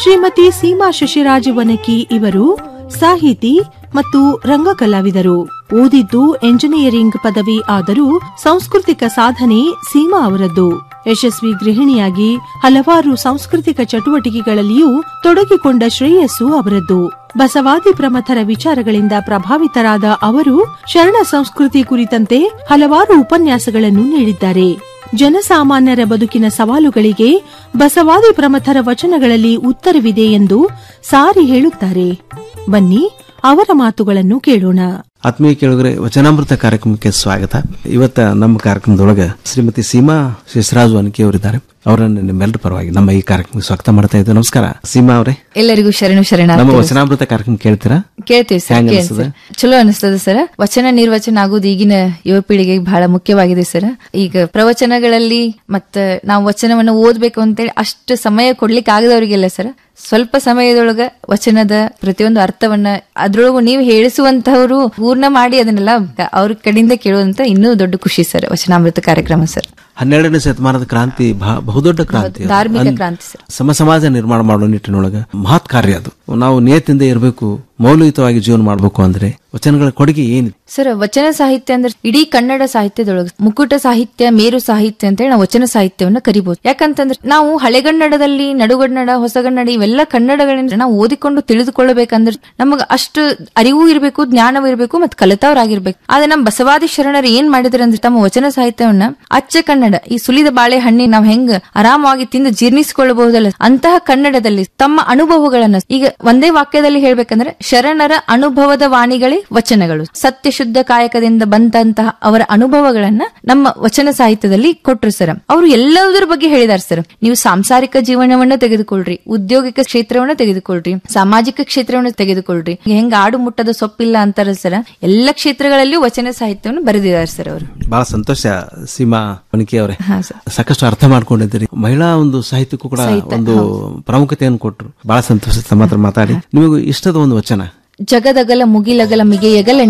ಶ್ರೀಮತಿ ಸೀಮಾ ಶಶಿರಾಜ ವನಕಿ ಇವರು ಸಾಹಿತಿ ಮತ್ತು ರಂಗಕಲಾವಿದರು ಓದಿದ್ದು ಎಂಜಿನಿಯರಿಂಗ್ ಪದವಿ ಆದರೂ ಸಾಂಸ್ಕೃತಿಕ ಸಾಧನೆ ಸೀಮಾ ಅವರದ್ದು ಯಶಸ್ವಿ ಗೃಹಿಣಿಯಾಗಿ ಹಲವಾರು ಸಾಂಸ್ಕೃತಿಕ ಚಟುವಟಿಕೆಗಳಲ್ಲಿಯೂ ತೊಡಗಿಕೊಂಡ ಶ್ರೇಯಸ್ಸು ಅವರದ್ದು ಬಸವಾದಿ ಪ್ರಮಥರ ವಿಚಾರಗಳಿಂದ ಪ್ರಭಾವಿತರಾದ ಅವರು ಶರಣ ಸಂಸ್ಕೃತಿ ಕುರಿತಂತೆ ಹಲವಾರು ಉಪನ್ಯಾಸಗಳನ್ನು ನೀಡಿದ್ದಾರೆ ಜನಸಾಮಾನ್ಯರ ಬದುಕಿನ ಸವಾಲುಗಳಿಗೆ ಬಸವಾದಿ ಪ್ರಮಥರ ವಚನಗಳಲ್ಲಿ ಉತ್ತರವಿದೆ ಎಂದು ಸಾರಿ ಹೇಳುತ್ತಾರೆ ಬನ್ನಿ ಅವರ ಮಾತುಗಳನ್ನು ಕೇಳೋಣ ಆತ್ಮೀಯ ಕೇಳಿದ್ರೆ ವಚನಾಮೃತ ಕಾರ್ಯಕ್ರಮಕ್ಕೆ ಸ್ವಾಗತ ಇವತ್ತ ನಮ್ಮ ಕಾರ್ಯಕ್ರಮದೊಳಗ ಶ್ರೀಮತಿ ಸೀಮಾ ಶೇಷರಾಜ್ ವಾನಿಕಿ ಅವರಿದ್ದಾರೆ ಅವರನ್ನು ನಿಮ್ಮೆಲ್ಲರ ಪರವಾಗಿ ನಮ್ಮ ಈ ಕಾರ್ಯಕ್ರಮಕ್ಕೆ ಸ್ವಾಗತ ಮಾಡ್ತಾ ಇದ್ದೇವೆ ನಮಸ್ಕಾರ ಸೀಮಾ ಅವರೇ ಎಲ್ಲರಿಗೂ ಶರಣು ಶರಣ ನಮ್ಮ ವಚನಾಮೃತ ಕಾರ್ಯಕ್ರಮ ಕೇಳ್ತೀರಾ ಕೇಳ್ತೀವಿ ಸರ್ ಹ್ಯಾಂಗ್ ಕೇಳ್ತೀವಿ ಅನ್ಸ್ತದೆ? ಚಲೋ ಅನಿಸ್ತದೆ ಸರ್ ವಚನ ನಿರ್ವಚನ ಆಗುವುದು ಈಗಿನ ಯುವ ಪೀಳಿಗೆಗೆ ಬಹಳ ಮುಖ್ಯವಾಗಿದೆ ಸರ್ ಈಗ ಪ್ರವಚನಗಳಲ್ಲಿ ಮತ್ತ ನಾವು ವಚನವನ್ನು ಓದ್ಬೇಕು ಅಂತೇಳಿ ಅಷ್ಟು ಸಮಯ ಕೊಡ್ಲಿಕ್ಕೆ ಆಗದವರಿಗೆಲ್ಲ ಸರ್ ಸ್ವಲ್ಪ ಸಮಯದೊಳಗ ವಚನದ ಪ್ರತಿಯೊಂದು ಅರ್ಥವನ್ನ ಅದ್ರೊಳಗು ನೀವು ಹೇಳಿಸುವಂತವರು ಪೂರ್ಣ ಮಾಡಿ ಅದನ್ನೆಲ್ಲ ಅವ್ರ ಕಡೆಯಿಂದ ಕೇಳುವಂತ ಇನ್ನೂ ದೊಡ್ಡ ಖುಷಿ ಸರ್ ವಚನಾಮೃತ ಕಾರ್ಯಕ್ರಮ ಸರ್ ಹನ್ನೆರಡನೇ ಶತಮಾನದ ಕ್ರಾಂತಿ ಬಹ- ಬಹುದೊಡ್ಡ ಕ್ರಾಂತಿ ಅದು. ಧಾರ್ಮಿಕ ಅನ್- ಕ್ರಾಂತಿ ಸರ್ ಸಮ ಸಮಾಜ ನಿರ್ಮಾಣ ಮಾಡೋ ನಿಟ್ಟಿನೊಳಗ ಮಹತ್ ಕಾರ್ಯ ಅದು ನಾವು ನಿಯತಿಂದ ಇರಬೇಕು ಮೌಲ್ಯಯುತವಾಗಿ ಜೀವನ ಮಾಡಬೇಕು ಅಂದ್ರೆ ವಚನಗಳ ಕೊಡುಗೆ ಏನಿದೆ ಸರ್ ವಚನ ಸಾಹಿತ್ಯ ಅಂದ್ರೆ ಇಡೀ ಕನ್ನಡ ಸಾಹಿತ್ಯದೊಳಗೆ ಮುಕುಟ ಸಾಹಿತ್ಯ ಮೇರು ಸಾಹಿತ್ಯ ಅಂತ ಹೇಳಿ ನಾವು ವಚನ ಸಾಹಿತ್ಯವನ್ನ ಕರಿಬಹುದು ಯಾಕಂತಂದ್ರೆ ನಾವು ಹಳೆಗನ್ನಡದಲ್ಲಿ ನಡುಗನ್ನಡ ಹೊಸಗನ್ನಡ ಇವೆಲ್ಲ ಕನ್ನಡಗಳಿಂದ ನಾವು ಓದಿಕೊಂಡು ತಿಳಿದುಕೊಳ್ಳಬೇಕಂದ್ರೆ ನಮಗ ಅಷ್ಟು ಅರಿವು ಇರಬೇಕು ಜ್ಞಾನವೂ ಇರಬೇಕು ಮತ್ತು ಕಲಿತವರಾಗಿರ್ಬೇಕು ಆದ್ರೆ ನಮ್ಮ ಬಸವಾದಿ ಶರಣರು ಏನ್ ಮಾಡಿದ್ರು ಅಂದ್ರೆ ತಮ್ಮ ವಚನ ಸಾಹಿತ್ಯವನ್ನ ಅಚ್ಚ ಕನ್ನಡ ಈ ಸುಲಿದ ಬಾಳೆಹಣ್ಣಿ ನಾವ್ ಹೆಂಗ್ ಆರಾಮವಾಗಿ ತಿಂದು ಜೀರ್ಣಿಸಿಕೊಳ್ಳಬಹುದಲ್ಲ ಅಂತಹ ಕನ್ನಡದಲ್ಲಿ ತಮ್ಮ ಅನುಭವಗಳನ್ನ ಈಗ ಒಂದೇ ವಾಕ್ಯದಲ್ಲಿ ಹೇಳ್ಬೇಕಂದ್ರೆ ಶರಣರ ಅನುಭವದ ವಾಣಿಗಳೇ ವಚನಗಳು ಸತ್ಯ ಶುದ್ಧ ಕಾಯಕದಿಂದ ಬಂದಂತಹ ಅವರ ಅನುಭವಗಳನ್ನ ನಮ್ಮ ವಚನ ಸಾಹಿತ್ಯದಲ್ಲಿ ಕೊಟ್ರು ಸರ್ ಅವರು ಎಲ್ಲದರ ಬಗ್ಗೆ ಹೇಳಿದಾರೆ ಸರ್ ನೀವು ಸಾಂಸಾರಿಕ ಜೀವನವನ್ನ ತೆಗೆದುಕೊಳ್ರಿ ಉದ್ಯೋಗಿಕ ಕ್ಷೇತ್ರವನ್ನ ತೆಗೆದುಕೊಳ್ರಿ ಸಾಮಾಜಿಕ ಕ್ಷೇತ್ರವನ್ನ ತೆಗೆದುಕೊಳ್ರಿ ಹೆಂಗ್ ಆಡು ಮುಟ್ಟದ ಸೊಪ್ಪಿಲ್ಲ ಅಂತಾರ ಸರ್ ಎಲ್ಲ ಕ್ಷೇತ್ರಗಳಲ್ಲಿಯೂ ವಚನ ಸಾಹಿತ್ಯವನ್ನು ಬರೆದಿದ್ದಾರೆ ಸರ್ ಅವರು ಬಹಳ ಸಂತೋಷ ಸೀಮಾ ವನಿಕೆ ಅವರೇ ಹಾ ಸರ್ ಸಾಕಷ್ಟು ಅರ್ಥ ಮಾಡ್ಕೊಂಡಿದ್ದೀರಿ ಮಹಿಳಾ ಒಂದು ಸಾಹಿತ್ಯಕ್ಕೂ ಕೂಡ ಒಂದು ಪ್ರಾಮುಖ್ಯತೆಯನ್ನು ಕೊಟ್ಟರು ಬಹಳ ಸಂತೋಷ ತಮ್ಮ ಹತ್ರ ಮಾತಾಡಿ ನಿಮಗೂ ಇಷ್ಟದ ಒಂದು ವಚನ ಜಗದಗಲ ಮುಗಿಲಗಲ ಮಿಗೆಯಗಲ